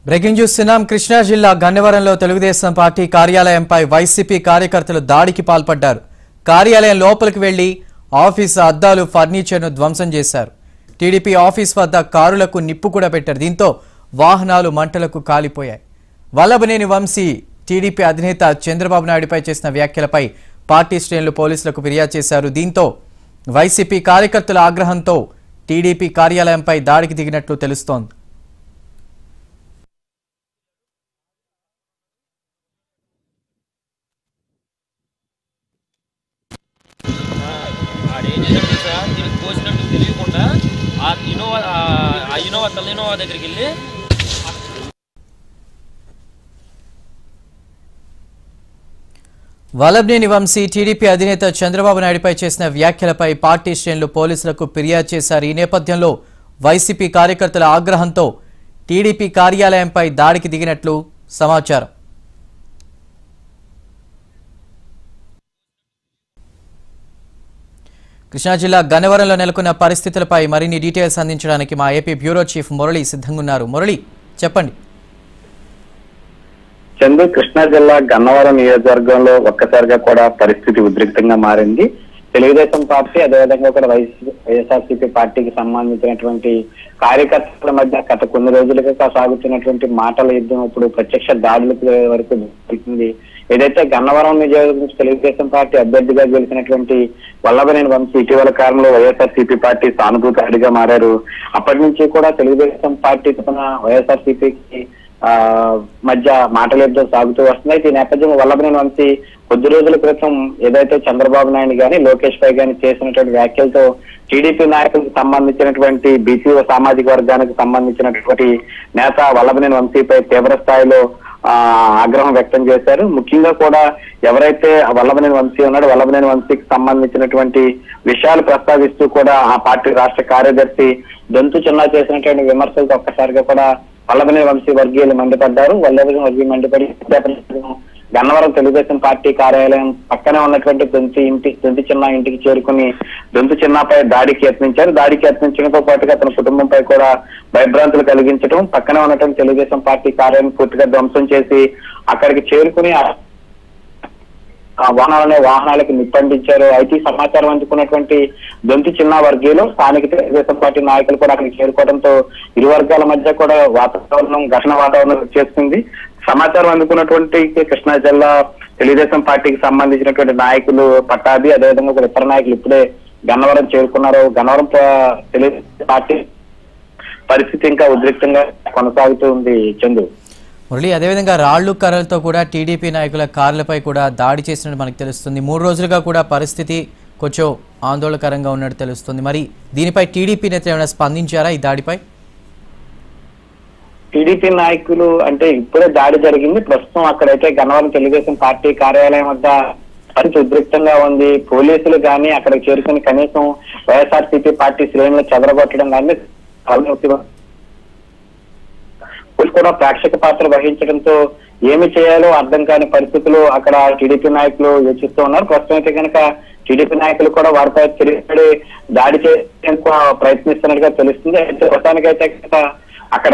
Breaking చూస్తున్నాం కృష్ణా జిల్లా గన్నవరంలో తెలుగుదేశం పార్టీ కార్యాలయంపై వైసీపీ కార్యకర్తలు దాడికి పాల్పడ్డారు కార్యాలయం లోపలికి వెళ్లి ఆఫీసు అద్దాలు ఫర్నిచర్ను ధ్వంసం చేశారు టీడీపీ ఆఫీస్ వద్ద కారులకు నిప్పు కూడా పెట్టారు దీంతో వాహనాలు మంటలకు కాలిపోయాయి వల్లభనేని వంశీ టీడీపీ అధినేత చంద్రబాబు నాయుడుపై చేసిన వ్యాఖ్యలపై పార్టీ శ్రేణులు పోలీసులకు ఫిర్యాదు చేశారు దీంతో వైసీపీ కార్యకర్తల ఆగ్రహంతో టీడీపీ కార్యాలయంపై దాడికి దిగినట్లు తెలుస్తోంది ఆడేం చేశాడు తెలుసా దీనికి కోసినట్టు తెలియకుండా ఆ ఇనోవా ఆ- ఆ ఇనోవా తల ఇనోవా దగ్గరికి వెళ్ళి వల్లభనేని వంశీ టీడీపీ అధినేత చంద్రబాబు నాయుడుపై చేసిన వ్యాఖ్యలపై పార్టీ శ్రేణులు పోలీసులకు ఫిర్యాదు చేశారు ఈ నేపథ్యంలో వైసీపీ కార్యకర్తల ఆగ్రహంతో టీడీపీ కార్యాలయంపై దాడికి దిగినట్లు సమాచారం కృష్ణా జిల్లా గన్నవరంలో నెలకొన్న పరిస్థితులపై మరిన్ని డీటెయిల్స్ అందించడానికి మా ఏపీ బ్యూరో చీఫ్ మురళి సిద్ధంగా ఉన్నారు మురళి చెప్పండి చందు కృష్ణా జిల్లా గన్నవరం నియోజకవర్గంలో ఒక్కసారిగా కూడా పరిస్థితి ఉద్రిక్తంగా మారింది తెలుగుదేశం పార్టీ అదేవిధంగా కూడా వైఎస్ వైఎస్ఆర్సీపీ పార్టీకి సంబంధించినటువంటి కార్యకర్తల మధ్య గత కొన్ని రోజులుగా సాగుతున్నటువంటి మాటల యుద్ధం ఇప్పుడు ప్రత్యక్ష దాడులకు వరకు జరుగుతుంది ఏదైతే గన్నవరం నియోజకవర్గం నుంచి తెలుగుదేశం పార్టీ అభ్యర్థిగా గెలిచినటువంటి వల్లభనేని వంశీ ఇటీవల కాలంలో వైఎస్ఆర్సీపీ పార్టీ సానుభూతిగా మారారు అప్పటి నుంచి కూడా తెలుగుదేశం పార్టీ తరఫున వైఎస్ఆర్సీపీకి ఆ మధ్య మాటల యుద్ధం సాగుతూ వస్తుంది అయితే ఈ నేపథ్యంలో వల్లభనేని వంశీ కొద్ది రోజుల క్రితం ఏదైతే చంద్రబాబు నాయుడు గాని లోకేష్ పై గాని చేసినటువంటి వ్యాఖ్యలతో టీడీపీ నాయకులకు సంబంధించినటువంటి బీసీ సామాజిక వర్గానికి సంబంధించినటువంటి నేత వల్లభనేని వంశీపై తీవ్ర స్థాయిలో ఆ ఆగ్రహం వ్యక్తం చేశారు ముఖ్యంగా కూడా ఎవరైతే వల్లభనేని వంశీ ఉన్నాడో వల్లభనేని వంశీకి సంబంధించినటువంటి విషయాలు ప్రస్తావిస్తూ కూడా ఆ పార్టీ రాష్ట్ర కార్యదర్శి దొంతు చిన్నా చేసినటువంటి విమర్శలతో ఒక్కసారిగా కూడా వల్లభనేని వంశీ వర్గీయులు మండిపడ్డారు వల్లభనేని వర్గీయులు మండిపడి గన్నవరం తెలుగుదేశం పార్టీ కార్యాలయం పక్కనే ఉన్నటువంటి దొంతి ఇంటి దొంతి చిన్న ఇంటికి చేరుకుని దొంతి చిన్నపై దాడికి యత్నించారు దాడికి యత్నించడంతో పాటుగా అతని కుటుంబంపై కూడా భయభ్రాంతులు కలిగించడం పక్కనే ఉన్నటువంటి తెలుగుదేశం పార్టీ కార్యాలయం పూర్తిగా ధ్వంసం చేసి అక్కడికి చేరుకుని ఆ ఆ వాహనాలనే వాహనాలకు నిప్పండించారు అయితే ఈ సమాచారం అందుకున్నటువంటి దొంతి చిన్న వర్గీయులు స్థానిక తెలుగుదేశం పార్టీ నాయకులు కూడా అక్కడికి చేరుకోవడంతో ఇరు వర్గాల మధ్య కూడా వాతావరణం ఘర్షణ వాతావరణం వచ్చేస్తుంది సమాచారం అందుకున్నటువంటి కృష్ణా జిల్లా తెలుగుదేశం పార్టీకి సంబంధించినటువంటి నాయకులు పట్టాభి అదేవిధంగా ఒక ఇతర నాయకులు ఇప్పుడే గన్నవరం చేరుకున్నారు గన్నవరం ప- తెలుగుదేశం పార్టీ పరిస్థితి ఇంకా ఉద్రిక్తంగా కొనసాగుతూ ఉంది చందు మురళి అదేవిధంగా రాళ్లు కర్రలతో కూడా టీడీపీ నాయకుల కార్లపై కూడా దాడి చేసినట్టు మనకు తెలుస్తుంది మూడు రోజులుగా కూడా పరిస్థితి కొంచెం ఆందోళనకరంగా ఉన్నట్టు తెలుస్తుంది మరి దీనిపై టీడీపీ నేతలు ఏమైనా స్పందించారా ఈ దాడిపై టీడీపీ నాయకులు అంటే ఇప్పుడే దాడి జరిగింది ప్రస్తుతం అక్కడైతే గన్నవరం తెలుగుదేశం పార్టీ కార్యాలయం వద్ద పరిస్థితి ఉద్రిక్తంగా ఉంది పోలీసులు కానీ అక్కడికి చేరుకుని కనీసం వైఎస్ఆర్సీపీ పార్టీ శ్రేణులు చెదరగొట్టడం కానీ పోలీసు కూడా ప్రేక్షక పాత్ర వహించడంతో ఏమి చేయాలో అర్థం కాని పరిస్థితులు అక్కడ టీడీపీ నాయకులు యోచిస్తూ ఉన్నారు ప్రస్తుతం అయితే కనుక టీడీపీ నాయకులు కూడా వారిపై తిరిగి దాడి చేసేందుకు ప్రయత్నిస్తున్నట్టుగా తెలుస్తుంది అయితే ప్రస్తుతానికైతే కనుక అక్కడ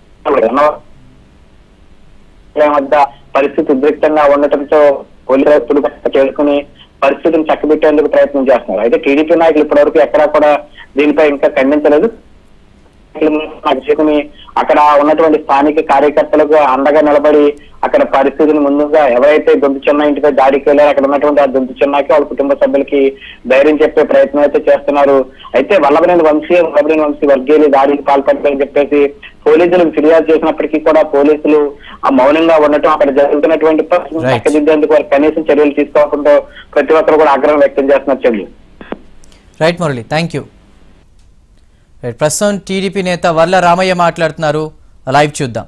వద్ద పరిస్థితి ఉద్రిక్తంగా ఉండటంతో పోలీసులు చేరుకుని పరిస్థితిని చక్కబెట్టేందుకు ప్రయత్నం చేస్తున్నారు అయితే టీడీపీ నాయకులు ఇప్పటివరకు ఎక్కడా కూడా దీనిపై ఇంకా ఖండించలేదు నాకు చేరుకుని అక్కడ ఉన్నటువంటి స్థానిక కార్యకర్తలకు అండగా నిలబడి అక్కడ పరిస్థితిని ముందుగా ఎవరైతే దొంతు చిన్న ఇంటిపై దాడికి వెళ్ళారో అక్కడ ఉన్నటువంటి ఆ దొంతు చిన్నకి వాళ్ళ కుటుంబ సభ్యులకి ధైర్యం చెప్పే ప్రయత్నం అయితే చేస్తున్నారు అయితే వల్లభనేని వంశీ వల్లభనేని వంశీ వర్గీయులు దాడికి పాల్పడతారని చెప్పేసి పోలీసులకు ఫిర్యాదు చేసినప్పటికీ కూడా పోలీసులు ఆ మౌనంగా ఉండటం అక్కడ జరుగుతున్నటువంటి పరిస్థితిని Right. చక్కదిద్దేందుకు వారు కనీసం చర్యలు తీసుకోకుండా ప్రతి ఒక్కరు కూడా ఆగ్రహం వ్యక్తం చేస్తున్నారు చెల్లి right Murali thank you right ప్రస్తుతం టీడీపీ నేత వర్ల రామయ్య మాట్లాడుతున్నారు లైవ్ చూద్దాం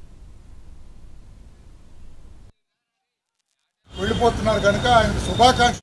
వెళ్ళిపోతున్నారు కనుక ఆయనకు శుభాకాంక్ష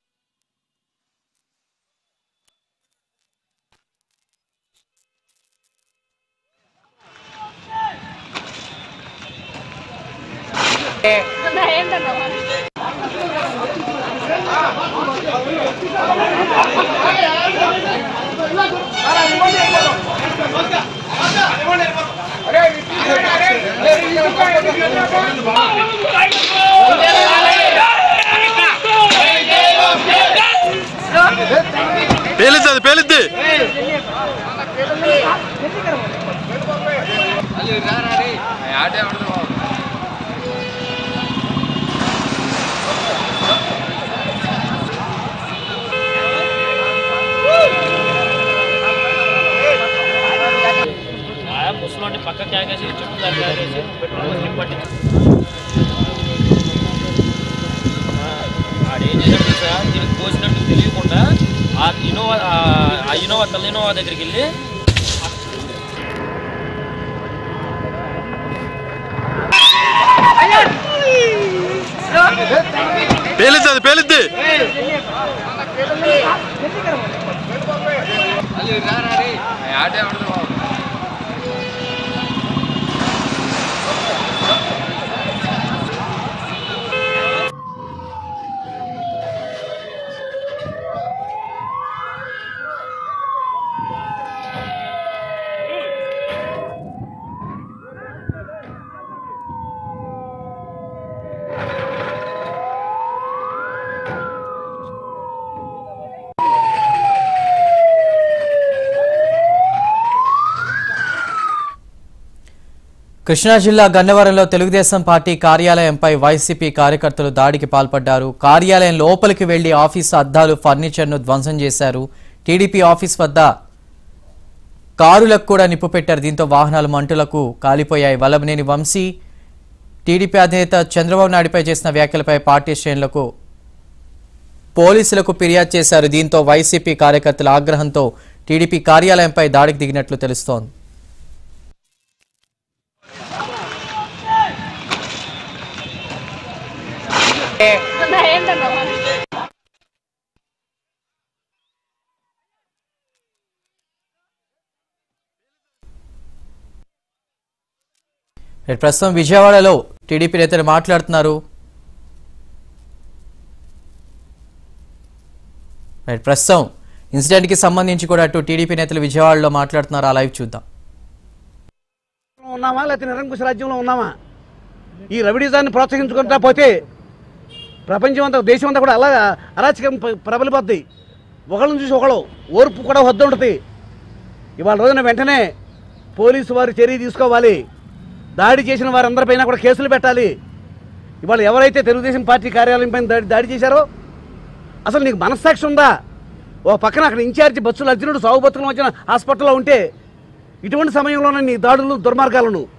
అరే పేలిద్ది అది పేలిద్ది ఆ ముసలోని పక్క క్యాగేసి చుట్టూ క్యాగేసి పెట్రోల్ పోసి నింపట్టించు ఆడేం చేశాడు తెలుసా దీనికి కోసినట్టు తెలియకుండా ఆ ఇనోవా ఆ- ఆ ఇనోవా తల ఇనోవా దగ్గరికి వెళ్ళి పేలిద్ది అది పేలిద్ది కృష్ణా జిల్లా గన్నవరంలో తెలుగుదేశం పార్టీ కార్యాలయంపై వైసీపీ కార్యకర్తలు దాడికి పాల్పడ్డారు కార్యాలయం లోపలికి వెళ్లి ఆఫీసు అద్దాలు ఫర్నిచర్ను ధ్వంసం చేశారు టీడీపీ ఆఫీస్ వద్ద కారులకు కూడా నిప్పు పెట్టారు దీంతో వాహనాలు మంటలకు కాలిపోయాయి వల్లభనేని వంశీ టీడీపీ అధినేత చంద్రబాబు నాయుడుపై చేసిన వ్యాఖ్యలపై పార్టీ శ్రేణులకు పోలీసులకు ఫిర్యాదు చేశారు దీంతో వైసీపీ కార్యకర్తల ఆగ్రహంతో టీడీపీ కార్యాలయంపై దాడికి దిగినట్లు తెలుస్తోంది రేపు ప్రస్తుతం విజయవాడలో టీడీపీ నేతలు మాట్లాడుతున్నారు రైట్ ప్రస్తుతం ఇన్సిడెంట్కి సంబంధించి కూడా అటు టీడీపీ నేతలు విజయవాడలో మాట్లాడుతున్నారు ఆ లైవ్ చూద్దాం ఉన్నామా లేకపోతే నిరంకుశ రాజ్యంలో ఉన్నామా ఈ రవిడిజాన్ని ప్రోత్సహించుకుంటా పోతే ప్రపంచం అంతా దేశం అంతా కూడా అలా అరాచకం ప్ర- ప్రబలిపోద్ది ఒకళ్ళని చూసి ఒకళ్ళు ఓర్పు కూడా వద్ద ఉంటుంది ఇవాళ రోజున వెంటనే పోలీసు వారు చర్య తీసుకోవాలి దాడి చేసిన వారందరిపైన కూడా కేసులు పెట్టాలి ఇవాళ ఎవరైతే తెలుగుదేశం పార్టీ కార్యాలయం పైన దాడి దాడి చేశారో అసలు నీకు మనస్సాక్షి ఉందా ఓ పక్కన అక్కడ ఇన్ఛార్జి బస్సులు అర్జునుడు సాగు బతుకులు వచ్చిన హాస్పిటల్లో ఉంటే ఇటువంటి సమయంలోనే నీ దాడులు దుర్మార్గాలను